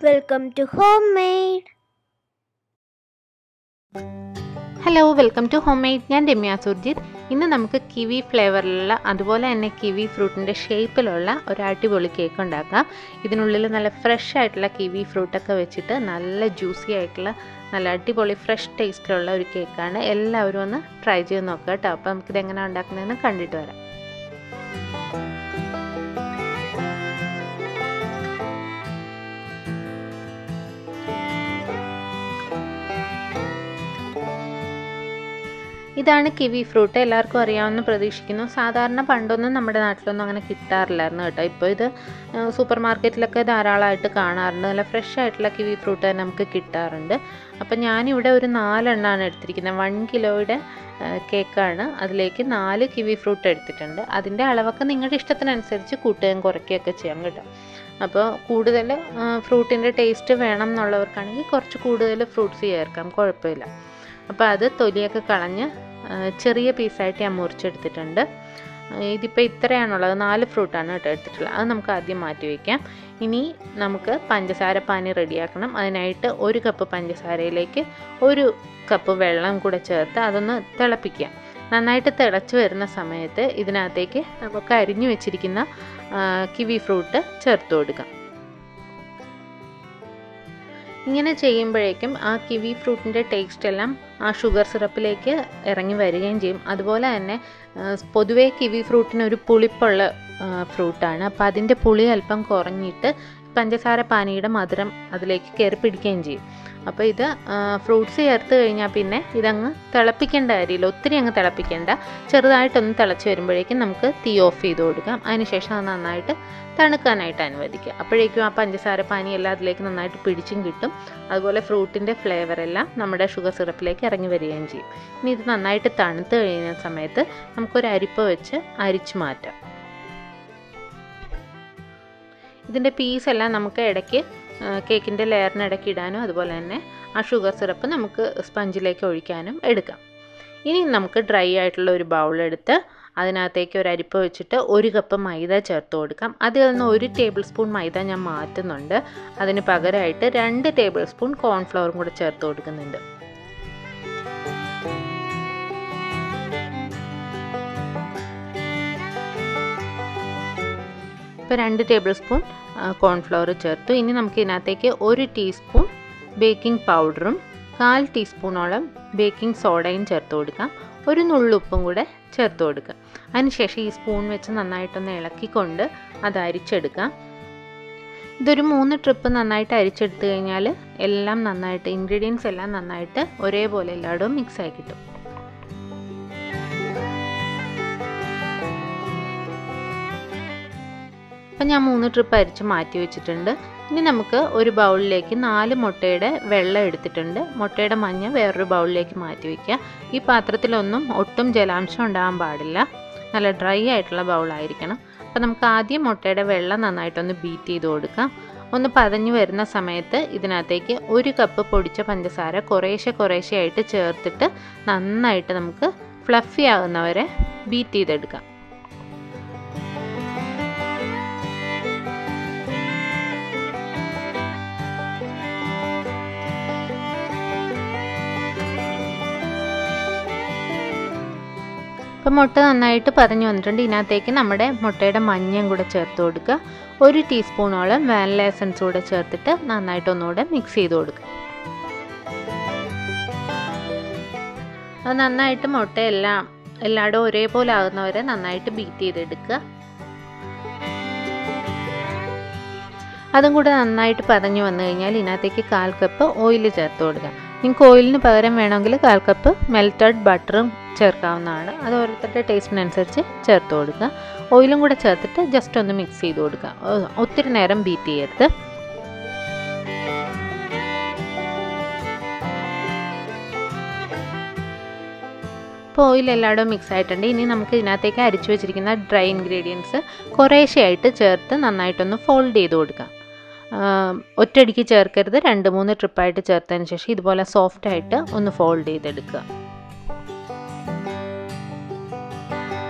Welcome to Homemade. Hello welcome to homemade ഞാൻ രമ്യ സുർജിത്ത് ഇന്ന് നമുക്ക് കിവി ഫ്ലേവറിലുള്ള അതുപോലെ തന്നെ കിവി ഫ്രൂട്ടിൻ്റെ ഷേപ്പിലുള്ള ഒരു അടിപൊളി കേക്ക് ഉണ്ടാക്കാം ഇതിനുള്ളിൽ നല്ല ഫ്രഷ് ആയിട്ടുള്ള കിവി ഫ്രൂട്ടൊക്കെ വെച്ചിട്ട് നല്ല ജ്യൂസി ആയിട്ടുള്ള നല്ല അടിപൊളി ഫ്രഷ് ടേസ്റ്റിലുള്ള ഒരു കേക്കാണ് എല്ലാവരും ഒന്ന് ട്രൈ ചെയ്ത് നോക്കുക കേട്ടോ അപ്പോൾ നമുക്കിത് എങ്ങനെ ഉണ്ടാക്കുന്നതെന്ന് കണ്ടിട്ട് വരാം ഇതാണ് കിവി ഫ്രൂട്ട് എല്ലാവർക്കും അറിയാമെന്ന് പ്രതീക്ഷിക്കുന്നു സാധാരണ പണ്ടൊന്നും നമ്മുടെ നാട്ടിലൊന്നും അങ്ങനെ കിട്ടാറില്ലായിരുന്നു കേട്ടോ ഇപ്പോൾ ഇത് സൂപ്പർ മാർക്കറ്റിലൊക്കെ ധാരാളമായിട്ട് കാണാറുണ്ട് നല്ല ഫ്രഷ് ആയിട്ടുള്ള കിവി ഫ്രൂട്ട് തന്നെ നമുക്ക് കിട്ടാറുണ്ട് അപ്പം ഞാനിവിടെ ഒരു നാലെണ്ണമാണ് എടുത്തിരിക്കുന്നത് വൺ കിലോയുടെ കേക്കാണ് അതിലേക്ക് നാല് കിവി ഫ്രൂട്ട് എടുത്തിട്ടുണ്ട് അതിൻ്റെ അളവൊക്കെ നിങ്ങളുടെ ഇഷ്ടത്തിനനുസരിച്ച് കൂട്ടുകയും കുറയ്ക്കുകയൊക്കെ ചെയ്യാം കേട്ടോ അപ്പോൾ കൂടുതൽ ഫ്രൂട്ടിൻ്റെ ടേസ്റ്റ് വേണം എന്നുള്ളവർക്കാണെങ്കിൽ കുറച്ച് കൂടുതൽ ഫ്രൂട്ട്സ് ചേർക്കാം കുഴപ്പമില്ല അപ്പോൾ അത് തൊലിയൊക്കെ കളഞ്ഞ് ചെറിയ പീസായിട്ട് ഞാൻ മുറിച്ചെടുത്തിട്ടുണ്ട് ഇതിപ്പോൾ ഇത്രയാണുള്ളത് നാല് ഫ്രൂട്ടാണ് കേട്ടോ എടുത്തിട്ടുള്ളത് അത് നമുക്ക് ആദ്യം മാറ്റി വയ്ക്കാം ഇനി നമുക്ക് പഞ്ചസാര പാനി റെഡിയാക്കണം അതിനായിട്ട് ഒരു കപ്പ് പഞ്ചസാരയിലേക്ക് ഒരു കപ്പ് വെള്ളം കൂടെ ചേർത്ത് അതൊന്ന് തിളപ്പിക്കുക നന്നായിട്ട് തിളച്ച് വരുന്ന സമയത്ത് ഇതിനകത്തേക്ക് നമുക്ക് അരിഞ്ഞു വെച്ചിരിക്കുന്ന കിവി ഫ്രൂട്ട് ചേർത്ത് കൊടുക്കാം ഇങ്ങനെ ചെയ്യുമ്പോഴേക്കും ആ കിവി ഫ്രൂട്ടിൻ്റെ ടേസ്റ്റ് എല്ലാം ആ ഷുഗർ സിറപ്പിലേക്ക് ഇറങ്ങി വരികയും ചെയ്യും അതുപോലെ തന്നെ പൊതുവേ കിവി ഫ്രൂട്ടിന് ഒരു പുളിപ്പുള്ള ഫ്രൂട്ടാണ് അപ്പോൾ അതിൻ്റെ പുളി അല്പം കുറഞ്ഞിട്ട് പഞ്ചസാര പാനിയുടെ മധുരം അതിലേക്ക് കയറി പിടിക്കുകയും ചെയ്യും അപ്പോൾ ഇത് ഫ്രൂട്ട്സ് ചേർത്ത് കഴിഞ്ഞാൽ പിന്നെ ഇതങ്ങ് തിളപ്പിക്കേണ്ട കാര്യമില്ല ഒത്തിരി അങ്ങ് തിളപ്പിക്കേണ്ട ചെറുതായിട്ടൊന്ന് തിളച്ച് വരുമ്പോഴേക്കും നമുക്ക് തീ ഓഫ് ചെയ്ത് കൊടുക്കാം അതിനുശേഷം അത് നന്നായിട്ട് തണുക്കാനായിട്ട് അനുവദിക്കുക അപ്പോഴേക്കും ആ പഞ്ചസാര പാനി എല്ലാം അതിലേക്ക് നന്നായിട്ട് പിടിച്ചും കിട്ടും അതുപോലെ ഫ്രൂട്ടിൻ്റെ ഫ്ലേവർ എല്ലാം നമ്മുടെ ഷുഗർ സിറപ്പിലേക്ക് ഇറങ്ങി വരികയും ചെയ്യും ഇനി ഇത് നന്നായിട്ട് തണുത്ത് കഴിയുന്ന സമയത്ത് നമുക്കൊരു അരിപ്പ വെച്ച് അരിച്ചു മാറ്റാം ഇതിൻ്റെ പീസ് എല്ലാം നമുക്ക് ഇടയ്ക്ക് കേക്കിൻ്റെ ലെയറിന് ഇടയ്ക്ക് ഇടാനും അതുപോലെ തന്നെ ആ ഷുഗർ സിറപ്പ് നമുക്ക് സ്പഞ്ചിലേക്ക് ഒഴിക്കാനും എടുക്കാം ഇനി നമുക്ക് ഡ്രൈ ആയിട്ടുള്ള ഒരു ബൗൾ എടുത്ത് അതിനകത്തേക്ക് ഒരു അരിപ്പ വെച്ചിട്ട് ഒരു കപ്പ് മൈദ ചേർത്ത് കൊടുക്കാം അതിൽ നിന്ന് ഒരു ടേബിൾ സ്പൂൺ മൈദ ഞാൻ മാറ്റുന്നുണ്ട് അതിന് പകരമായിട്ട് രണ്ട് ടേബിൾ സ്പൂൺ കോൺഫ്ലവറും കൂടെ ചേർത്ത് കൊടുക്കുന്നുണ്ട് ഇപ്പോൾ രണ്ട് ടേബിൾ സ്പൂൺ കോൺഫ്ലവർ ചേർത്തു ഇനി നമുക്ക് ഇതിനകത്തേക്ക് ഒരു ടീസ്പൂൺ ബേക്കിംഗ് പൗഡറും കാൽ ടീസ്പൂണോളം ബേക്കിംഗ് സോഡയും ചേർത്ത് കൊടുക്കാം ഒരു നുള്ളുപ്പും കൂടെ ചേർത്ത് കൊടുക്കുക അതിനുശേഷം ഈ സ്പൂൺ വെച്ച് നന്നായിട്ടൊന്ന് ഇളക്കിക്കൊണ്ട് അത് അരിച്ചെടുക്കാം ഇതൊരു മൂന്ന് ട്രിപ്പ് നന്നായിട്ട് അരിച്ചെടുത്തു കഴിഞ്ഞാൽ എല്ലാം നന്നായിട്ട് ഇൻഗ്രീഡിയൻസ് എല്ലാം നന്നായിട്ട് ഒരേപോലെ എല്ലായിടവും മിക്സ് ആയി കിട്ടും അപ്പം ഞാൻ മൂന്ന് ട്രിപ്പ് അരിച്ച് മാറ്റി വെച്ചിട്ടുണ്ട് ഇനി നമുക്ക് ഒരു ബൗളിലേക്ക് നാല് മുട്ടയുടെ വെള്ളം എടുത്തിട്ടുണ്ട് മുട്ടയുടെ മഞ്ഞ വേറൊരു ബൗളിലേക്ക് മാറ്റി വയ്ക്കുക ഈ പാത്രത്തിലൊന്നും ഒട്ടും ജലാംശം ഉണ്ടാകാൻ പാടില്ല നല്ല ഡ്രൈ ആയിട്ടുള്ള ബൗളായിരിക്കണം അപ്പോൾ നമുക്ക് ആദ്യം മുട്ടയുടെ വെള്ളം നന്നായിട്ടൊന്ന് ബീറ്റ് ചെയ്ത് കൊടുക്കാം ഒന്ന് പതഞ്ഞു വരുന്ന സമയത്ത് ഇതിനകത്തേക്ക് ഒരു കപ്പ് പൊടിച്ച പഞ്ചസാര കുറേശ്ശെ കുറേശ്ശെ ആയിട്ട് ചേർത്തിട്ട് നന്നായിട്ട് നമുക്ക് ഫ്ലഫി ആകുന്നവരെ ബീറ്റ് ചെയ്തെടുക്കാം ഇപ്പം മുട്ട നന്നായിട്ട് പതഞ്ഞു വന്നിട്ടുണ്ട് ഇതിനകത്തേക്ക് നമ്മുടെ മുട്ടയുടെ മഞ്ഞയും കൂടെ ചേർത്ത് കൊടുക്കുക ഒരു ടീസ്പൂണോളം വാനില എസൻസ് കൂടെ ചേർത്തിട്ട് നന്നായിട്ട് ഒന്നുകൂടെ മിക്സ് ചെയ്ത് കൊടുക്കുക അത് നന്നായിട്ട് മുട്ട എല്ലാം എല്ലായിടും ഒരേപോലെ ആകുന്നവരെ നന്നായിട്ട് ബീറ്റ് ചെയ്തെടുക്കുക അതും കൂടെ നന്നായിട്ട് പതഞ്ഞു വന്നു കഴിഞ്ഞാൽ ഇതിനകത്തേക്ക് കാൽ കപ്പ് ഓയിൽ ചേർത്ത് കൊടുക്കുക നിങ്ങൾക്ക് ഓയിലിന് പകരം വേണമെങ്കിൽ കാൽ കപ്പ് മെൽറ്റഡ് ബട്ടറും ചേർക്കാവുന്നതാണ് അത് ഓരോരുത്തരുടെ ടേസ്റ്റിനനുസരിച്ച് ചേർത്ത് കൊടുക്കുക ഓയിലും കൂടെ ചേർത്തിട്ട് ജസ്റ്റ് ഒന്ന് മിക്സ് ചെയ്ത് കൊടുക്കുക ഒത്തിരി നേരം ബീറ്റ് ചെയ്യരുത് ഇപ്പോൾ ഓയിൽ എല്ലായിടവും മിക്സ് ആയിട്ടുണ്ട് ഇനി നമുക്ക് ഇതിനകത്തേക്ക് അരിച്ചു വെച്ചിരിക്കുന്ന ഡ്രൈ ഇൻഗ്രീഡിയൻസ് കുറേശ്ശെയായിട്ട് ചേർത്ത് നന്നായിട്ടൊന്ന് ഫോൾഡ് ചെയ്ത് കൊടുക്കാം ഒറ്റയടിക്ക് ചേർക്കരുത് രണ്ട് മൂന്ന് ട്രിപ്പായിട്ട് ചേർത്തതിന് ശേഷം ഇതുപോലെ സോഫ്റ്റായിട്ട് ഒന്ന് ഫോൾഡ് ചെയ്തെടുക്കുക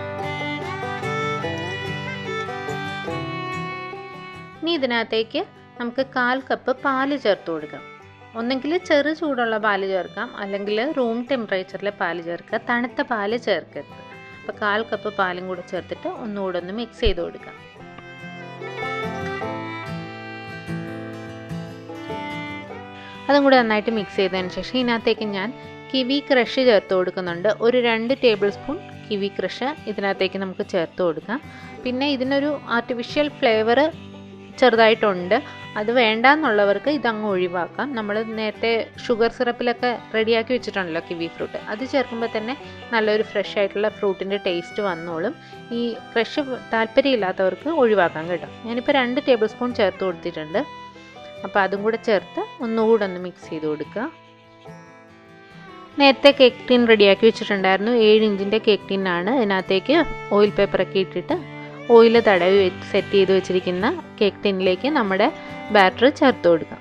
ഇനി ഇതിനകത്തേക്ക് നമുക്ക് കാൽ കപ്പ് പാല് ചേർത്ത് കൊടുക്കാം ഒന്നെങ്കിൽ ചെറു ചൂടുള്ള പാല് ചേർക്കാം അല്ലെങ്കിൽ റൂം ടെമ്പറേച്ചറിലെ പാല് ചേർക്കുക തണുത്ത പാല് ചേർക്കരുത് അപ്പോൾ കാൽ കപ്പ് പാലും കൂടെ ചേർത്തിട്ട് ഒന്നുകൂടെ ഒന്ന് മിക്സ് ചെയ്ത് കൊടുക്കാം അതും കൂടെ നന്നായിട്ട് മിക്സ് ചെയ്തതിന് ശേഷം ഇതിനകത്തേക്ക് ഞാൻ കിവി ക്രഷ് ചേർത്ത് കൊടുക്കുന്നുണ്ട് ഒരു രണ്ട് ടേബിൾ സ്പൂൺ കിവി ക്രഷ് ഇതിനകത്തേക്ക് നമുക്ക് ചേർത്ത് കൊടുക്കാം പിന്നെ ഇതിനൊരു ആർട്ടിഫിഷ്യൽ ഫ്ലേവർ ചെറുതായിട്ടുണ്ട് അത് വേണ്ടാന്നുള്ളവർക്ക് ഇതങ്ങ് ഒഴിവാക്കാം നമ്മൾ നേരത്തെ ഷുഗർ സിറപ്പിലൊക്കെ റെഡിയാക്കി വെച്ചിട്ടുണ്ടല്ലോ കിവി ഫ്രൂട്ട് അത് ചേർക്കുമ്പോൾ തന്നെ നല്ലൊരു ഫ്രഷ് ആയിട്ടുള്ള ഫ്രൂട്ടിൻ്റെ ടേസ്റ്റ് വന്നോളും ഈ ക്രഷ് താല്പര്യമില്ലാത്തവർക്ക് ഒഴിവാക്കാം കേട്ടോ ഞാനിപ്പോൾ രണ്ട് ടേബിൾ സ്പൂൺ ചേർത്ത് കൊടുത്തിട്ടുണ്ട് അപ്പോൾ അതും കൂടെ ചേർത്ത് ഒന്നുകൂടെ ഒന്ന് മിക്സ് ചെയ്ത് കൊടുക്കുക നേരത്തെ കേക്ക് ടീൻ റെഡിയാക്കി വെച്ചിട്ടുണ്ടായിരുന്നു ഏഴ് ഇഞ്ചിൻ്റെ കേക്ക് ടീനാണ് ഇതിനകത്തേക്ക് ഓയിൽ പേപ്പറൊക്കെ ഇട്ടിട്ട് ഓയിൽ തടവി സെറ്റ് ചെയ്ത് വെച്ചിരിക്കുന്ന കേക്ക് ടിന്നിലേക്ക് നമ്മുടെ ബാറ്റർ ചേർത്ത് കൊടുക്കാം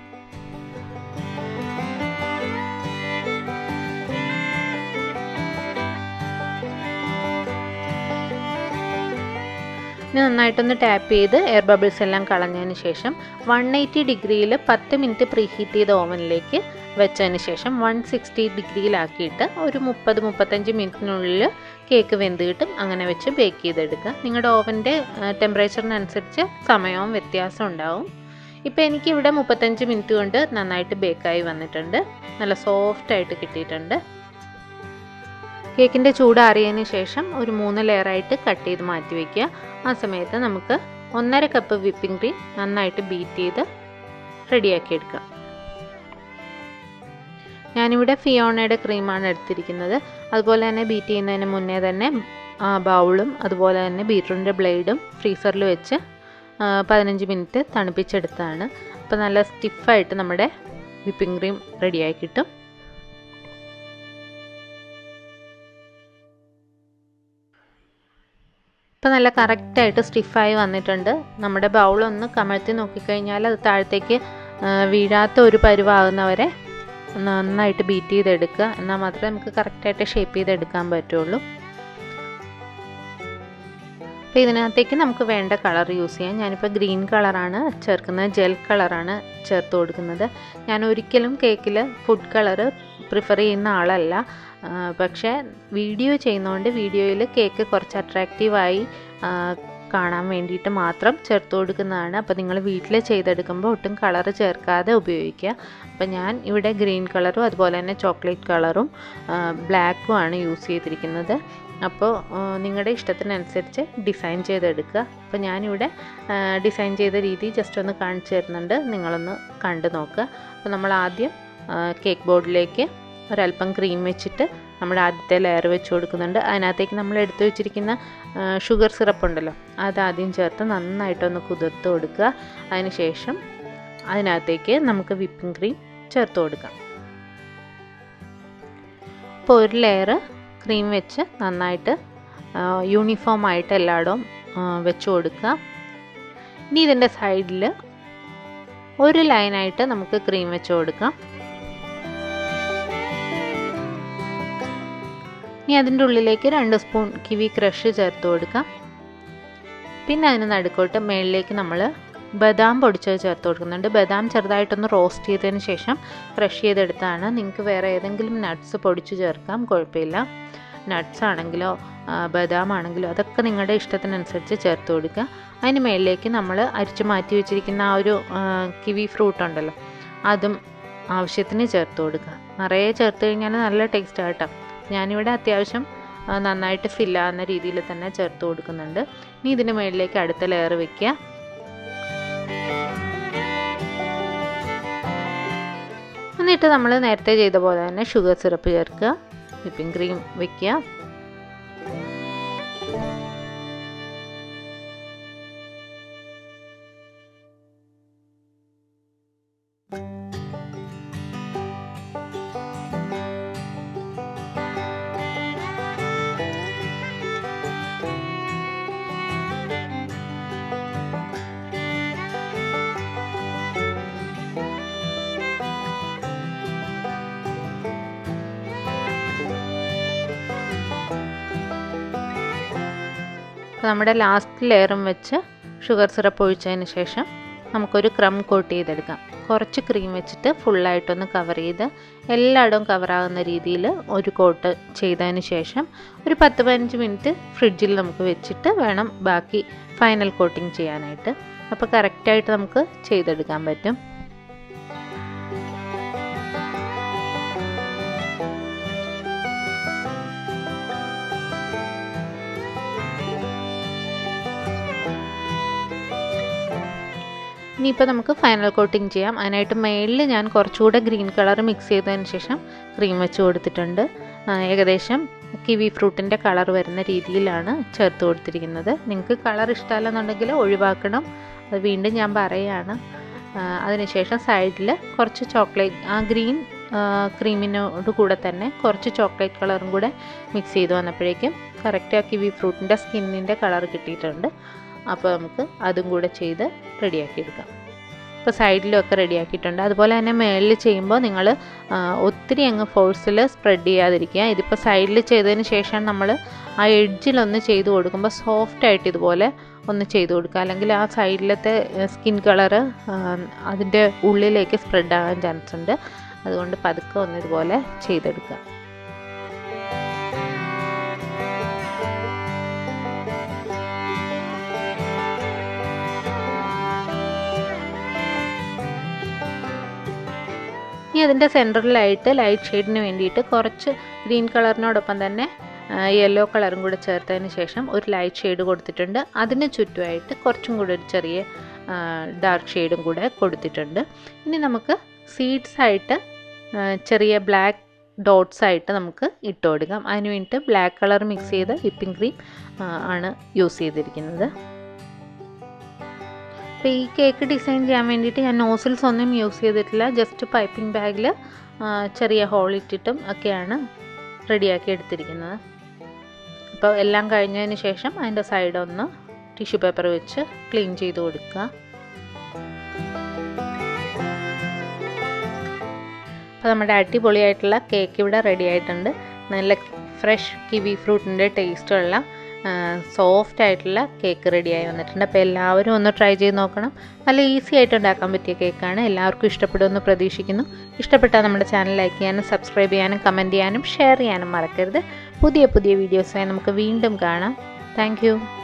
ഇനി നന്നായിട്ടൊന്ന് ടാപ്പ് ചെയ്ത് എയർ ബബിൾസ് എല്ലാം കളഞ്ഞതിന് ശേഷം വൺ എയ്റ്റി ഡിഗ്രിയിൽ പത്ത് മിനിറ്റ് പ്രീ ഹീറ്റ് ചെയ്ത ഓവനിലേക്ക് വെച്ചതിന് ശേഷം വൺ സിക്സ്റ്റി ഡിഗ്രിയിലാക്കിയിട്ട് ഒരു മുപ്പത് മുപ്പത്തഞ്ച് മിനിറ്റിനുള്ളിൽ കേക്ക് വെന്ത് കിട്ടും അങ്ങനെ വെച്ച് ബേക്ക് ചെയ്തെടുക്കുക നിങ്ങളുടെ ഓവൻ്റെ ടെമ്പറേച്ചറിനനുസരിച്ച് സമയവും വ്യത്യാസം ഉണ്ടാവും ഇപ്പോൾ എനിക്കിവിടെ മുപ്പത്തഞ്ച് മിനിറ്റ് കൊണ്ട് നന്നായിട്ട് ബേക്കായി വന്നിട്ടുണ്ട് നല്ല സോഫ്റ്റ് ആയിട്ട് കിട്ടിയിട്ടുണ്ട് കേക്കിൻ്റെ ചൂട് അറിയതിന് ശേഷം ഒരു മൂന്ന് ലെയറായിട്ട് കട്ട് ചെയ്ത് മാറ്റി വയ്ക്കുക ആ സമയത്ത് നമുക്ക് ഒന്നര കപ്പ് വിപ്പിംഗ് ക്രീം നന്നായിട്ട് ബീറ്റ് ചെയ്ത് റെഡിയാക്കി എടുക്കുക ഞാനിവിടെ ഫിയോണയുടെ ക്രീമാണ് എടുത്തിരിക്കുന്നത് അതുപോലെ തന്നെ ബീറ്റ് ചെയ്യുന്നതിന് മുന്നേ തന്നെ ബൗളും അതുപോലെ തന്നെ ബീറ്റ്റൂട്ടിൻ്റെ ബ്ലേഡും ഫ്രീസറിൽ വെച്ച് പതിനഞ്ച് മിനിറ്റ് തണുപ്പിച്ചെടുത്താണ് അപ്പോൾ നല്ല സ്റ്റിഫായിട്ട് നമ്മുടെ വിപ്പിംഗ് ക്രീം റെഡിയായി കിട്ടും ഇപ്പോൾ നല്ല കറക്റ്റായിട്ട് സ്റ്റിഫായി വന്നിട്ടുണ്ട് നമ്മുടെ ബൗളൊന്ന് കമഴ്ത്തി നോക്കിക്കഴിഞ്ഞാൽ അത് താഴത്തേക്ക് വീഴാത്ത ഒരു പരുവാകുന്നവരെ നന്നായിട്ട് ബീറ്റ് ചെയ്തെടുക്കുക എന്നാൽ മാത്രമേ നമുക്ക് കറക്റ്റായിട്ട് ഷേപ്പ് ചെയ്തെടുക്കാൻ പറ്റുള്ളൂ അപ്പോൾ ഇതിനകത്തേക്ക് നമുക്ക് വേണ്ട കളർ യൂസ് ചെയ്യാം ഞാനിപ്പോൾ ഗ്രീൻ കളറാണ് ചേർക്കുന്നത് ജെൽ കളറാണ് ചേർത്ത് കൊടുക്കുന്നത് ഞാൻ ഒരിക്കലും കേക്കിൽ ഫുഡ് കളറ് പ്രിഫർ ചെയ്യുന്ന ആളല്ല പക്ഷേ വീഡിയോ ചെയ്യുന്നതുകൊണ്ട് വീഡിയോയിൽ കേക്ക് കുറച്ച് അട്രാക്റ്റീവായി കാണാൻ വേണ്ടിയിട്ട് മാത്രം ചേർത്ത് കൊടുക്കുന്നതാണ് അപ്പോൾ നിങ്ങൾ വീട്ടിൽ ചെയ്തെടുക്കുമ്പോൾ ഒട്ടും കളറ് ചേർക്കാതെ ഉപയോഗിക്കുക അപ്പോൾ ഞാൻ ഇവിടെ ഗ്രീൻ കളറും അതുപോലെ തന്നെ ചോക്ലേറ്റ് കളറും ബ്ലാക്കും ആണ് യൂസ് ചെയ്തിരിക്കുന്നത് അപ്പോൾ നിങ്ങളുടെ ഇഷ്ടത്തിനനുസരിച്ച് ഡിസൈൻ ചെയ്തെടുക്കുക അപ്പോൾ ഞാനിവിടെ ഡിസൈൻ ചെയ്ത രീതി ജസ്റ്റ് ഒന്ന് കാണിച്ചു തരുന്നുണ്ട് നിങ്ങളൊന്ന് കണ്ടു നോക്കുക അപ്പോൾ നമ്മൾ ആദ്യം കേക്ക് ബോർഡിലേക്ക് ഒരല്പം ക്രീം വെച്ചിട്ട് നമ്മുടെ ആദ്യത്തെ ലെയർ വെച്ച് കൊടുക്കുന്നുണ്ട് അതിനകത്തേക്ക് നമ്മൾ എടുത്തു വെച്ചിരിക്കുന്ന ഷുഗർ സിറപ്പ് ഉണ്ടല്ലോ അത് ആദ്യം ചേർത്ത് നന്നായിട്ടൊന്ന് കുതിർത്ത് കൊടുക്കുക അതിന് ശേഷം അതിനകത്തേക്ക് നമുക്ക് വിപ്പിംഗ് ക്രീം ചേർത്ത് കൊടുക്കാം ഇപ്പോൾ ഒരു ലെയർ ക്രീം വെച്ച് നന്നായിട്ട് യൂണിഫോം ആയിട്ട് എല്ലായിടവും വെച്ച് കൊടുക്കുക ഇനി ഇതിൻ്റെ സൈഡിൽ ഒരു ലൈനായിട്ട് നമുക്ക് ക്രീം വെച്ച് കൊടുക്കാം ഇനി അതിൻ്റെ ഉള്ളിലേക്ക് രണ്ട് സ്പൂൺ കിവി ക്രഷ് ചേർത്ത് കൊടുക്കാം പിന്നെ അതിന് നടുക്കോട്ട് മേളിലേക്ക് നമ്മൾ ബദാം പൊടിച്ചത് ചേർത്ത് കൊടുക്കുന്നുണ്ട് ബദാം ചെറുതായിട്ടൊന്ന് റോസ്റ്റ് ചെയ്തതിന് ശേഷം ക്രഷ് ചെയ്തെടുത്താണ് നിങ്ങൾക്ക് വേറെ ഏതെങ്കിലും നട്ട്സ് പൊടിച്ച് ചേർക്കാം കുഴപ്പമില്ല നട്ട്സ് ആണെങ്കിലോ ബദാം ആണെങ്കിലോ അതൊക്കെ നിങ്ങളുടെ ഇഷ്ടത്തിനനുസരിച്ച് ചേർത്ത് കൊടുക്കുക അതിന് മേളിലേക്ക് നമ്മൾ അരിച്ചു മാറ്റി വെച്ചിരിക്കുന്ന ആ ഒരു കിവി ഫ്രൂട്ട് ഉണ്ടല്ലോ അതും ആവശ്യത്തിന് ചേർത്ത് കൊടുക്കുക നിറയെ ചേർത്ത് കഴിഞ്ഞാൽ നല്ല ടേസ്റ്റ് ആട്ടോ ഞാനിവിടെ അത്യാവശ്യം നന്നായിട്ട് ഫില്ലാകുന്ന രീതിയിൽ തന്നെ ചേർത്ത് കൊടുക്കുന്നുണ്ട് ഇനി ഇതിന് മുകളിലേക്ക് അടുത്ത ലെയർ വെക്കുക എന്നിട്ട് നമ്മൾ നേരത്തെ ചെയ്ത പോലെ തന്നെ ഷുഗർ സിറപ്പ് ചേർക്കുക വിപ്പിംഗ് ക്രീം വെക്കുക അപ്പോൾ നമ്മുടെ ലാസ്റ്റ് ലെയറും വെച്ച് ഷുഗർ സിറപ്പ് ഒഴിച്ചതിന് ശേഷം നമുക്കൊരു ക്രം കോട്ട് ചെയ്തെടുക്കാം കുറച്ച് ക്രീം വെച്ചിട്ട് ഫുള്ളായിട്ടൊന്ന് കവർ ചെയ്ത് എല്ലായിടവും കവറാകുന്ന രീതിയിൽ ഒരു കോട്ട് ചെയ്തതിന് ശേഷം ഒരു പത്ത് പതിനഞ്ച് മിനിറ്റ് ഫ്രിഡ്ജിൽ നമുക്ക് വെച്ചിട്ട് വേണം ബാക്കി ഫൈനൽ കോട്ടിങ് ചെയ്യാനായിട്ട് അപ്പോൾ കറക്റ്റായിട്ട് നമുക്ക് ചെയ്തെടുക്കാൻ പറ്റും ഇനിയിപ്പോൾ നമുക്ക് ഫൈനൽ കോട്ടിങ് ചെയ്യാം അതിനായിട്ട് മേളിൽ ഞാൻ കുറച്ചുകൂടെ ഗ്രീൻ കളർ മിക്സ് ചെയ്തതിന് ശേഷം ക്രീം വെച്ച് കൊടുത്തിട്ടുണ്ട് ഏകദേശം കിവി ഫ്രൂട്ടിൻ്റെ കളർ വരുന്ന രീതിയിലാണ് ചേർത്ത് കൊടുത്തിരിക്കുന്നത് നിങ്ങൾക്ക് കളർ ഇഷ്ടമല്ലെന്നുണ്ടെങ്കിൽ ഒഴിവാക്കണം അത് വീണ്ടും ഞാൻ പറയുകയാണ് അതിനുശേഷം സൈഡിൽ കുറച്ച് ചോക്ലേറ്റ് ആ ഗ്രീൻ ക്രീമിനോട് കൂടെ തന്നെ കുറച്ച് ചോക്ലേറ്റ് കളറും കൂടെ മിക്സ് ചെയ്ത് വന്നപ്പോഴേക്കും കറക്റ്റ് ആ കിവി ഫ്രൂട്ടിൻ്റെ സ്കിന്നിൻ്റെ കളർ കിട്ടിയിട്ടുണ്ട് അപ്പോൾ നമുക്ക് അതും കൂടെ ചെയ്ത് റെഡിയാക്കി എടുക്കാം ഇപ്പോൾ സൈഡിലൊക്കെ റെഡിയാക്കിയിട്ടുണ്ട് അതുപോലെ തന്നെ മേളിൽ ചെയ്യുമ്പോൾ നിങ്ങൾ ഒത്തിരി അങ്ങ് ഫോഴ്സിൽ സ്പ്രെഡ് ചെയ്യാതിരിക്കുക ഇതിപ്പോൾ സൈഡിൽ ചെയ്തതിന് ശേഷം നമ്മൾ ആ എഡ്ജിലൊന്ന് ചെയ്ത് കൊടുക്കുമ്പോൾ സോഫ്റ്റ് ആയിട്ട് ഇതുപോലെ ഒന്ന് ചെയ്ത് കൊടുക്കുക അല്ലെങ്കിൽ ആ സൈഡിലത്തെ സ്കിൻ കളറ് അതിൻ്റെ ഉള്ളിലേക്ക് സ്പ്രെഡ് ആകാൻ ചാൻസ് ഉണ്ട് അതുകൊണ്ട് പതുക്കെ ഒന്ന് ഇതുപോലെ ചെയ്തെടുക്കുക ഇനി അതിൻ്റെ സെൻറ്ററിലായിട്ട് ലൈറ്റ് ഷെയ്ഡിന് വേണ്ടിയിട്ട് കുറച്ച് ഗ്രീൻ കളറിനോടൊപ്പം തന്നെ യെല്ലോ കളറും കൂടെ ചേർത്തതിന് ശേഷം ഒരു ലൈറ്റ് ഷെയ്ഡ് കൊടുത്തിട്ടുണ്ട് അതിന് ചുറ്റുമായിട്ട് കുറച്ചും കൂടെ ഒരു ചെറിയ ഡാർക്ക് ഷെയ്ഡും കൂടെ കൊടുത്തിട്ടുണ്ട് ഇനി നമുക്ക് സീഡ്സ് ആയിട്ട് ചെറിയ ബ്ലാക്ക് ഡോട്ട്സ് ആയിട്ട് നമുക്ക് ഇട്ട് കൊടുക്കാം അതിന് വേണ്ടിയിട്ട് ബ്ലാക്ക് കളർ മിക്സ് ചെയ്ത് വിപ്പിംഗ് ക്രീം ആണ് യൂസ് ചെയ്തിരിക്കുന്നത് അപ്പോൾ ഈ കേക്ക് ഡിസൈൻ ചെയ്യാൻ വേണ്ടിയിട്ട് ഞാൻ നോസിൽസ് ഒന്നും യൂസ് ചെയ്തിട്ടില്ല ജസ്റ്റ് പൈപ്പിംഗ് ബാഗിൽ ചെറിയ ഹോൾ ഇട്ടിട്ടും ഒക്കെയാണ് റെഡിയാക്കി എടുത്തിരിക്കുന്നത് അപ്പോൾ എല്ലാം കഴിഞ്ഞതിന് ശേഷം അതിൻ്റെ സൈഡ് ഒന്ന് ടിഷ്യൂ പേപ്പർ വെച്ച് ക്ലീൻ ചെയ്ത് കൊടുക്കുക അപ്പോൾ നമ്മുടെ അടിപൊളിയായിട്ടുള്ള കേക്ക് ഇവിടെ റെഡി ആയിട്ടുണ്ട് നല്ല ഫ്രഷ് കിവി ഫ്രൂട്ടിൻ്റെ ടേസ്റ്റുള്ള സോഫ്റ്റ് ആയിട്ടുള്ള കേക്ക് റെഡിയായി വന്നിട്ടുണ്ട് അപ്പോൾ എല്ലാവരും ഒന്ന് ട്രൈ ചെയ്ത് നോക്കണം നല്ല ഈസി ആയിട്ട് ഉണ്ടാക്കാൻ പറ്റിയ കേക്കാണ് എല്ലാവർക്കും ഇഷ്ടപ്പെടുമെന്ന് പ്രതീക്ഷിക്കുന്നു ഇഷ്ടപ്പെട്ടാൽ നമ്മുടെ ചാനൽ ലൈക്ക് ചെയ്യാനും സബ്സ്ക്രൈബ് ചെയ്യാനും കമൻറ്റ് ചെയ്യാനും ഷെയർ ചെയ്യാനും മറക്കരുത് പുതിയ പുതിയ വീഡിയോസായി നമുക്ക് വീണ്ടും കാണാം താങ്ക്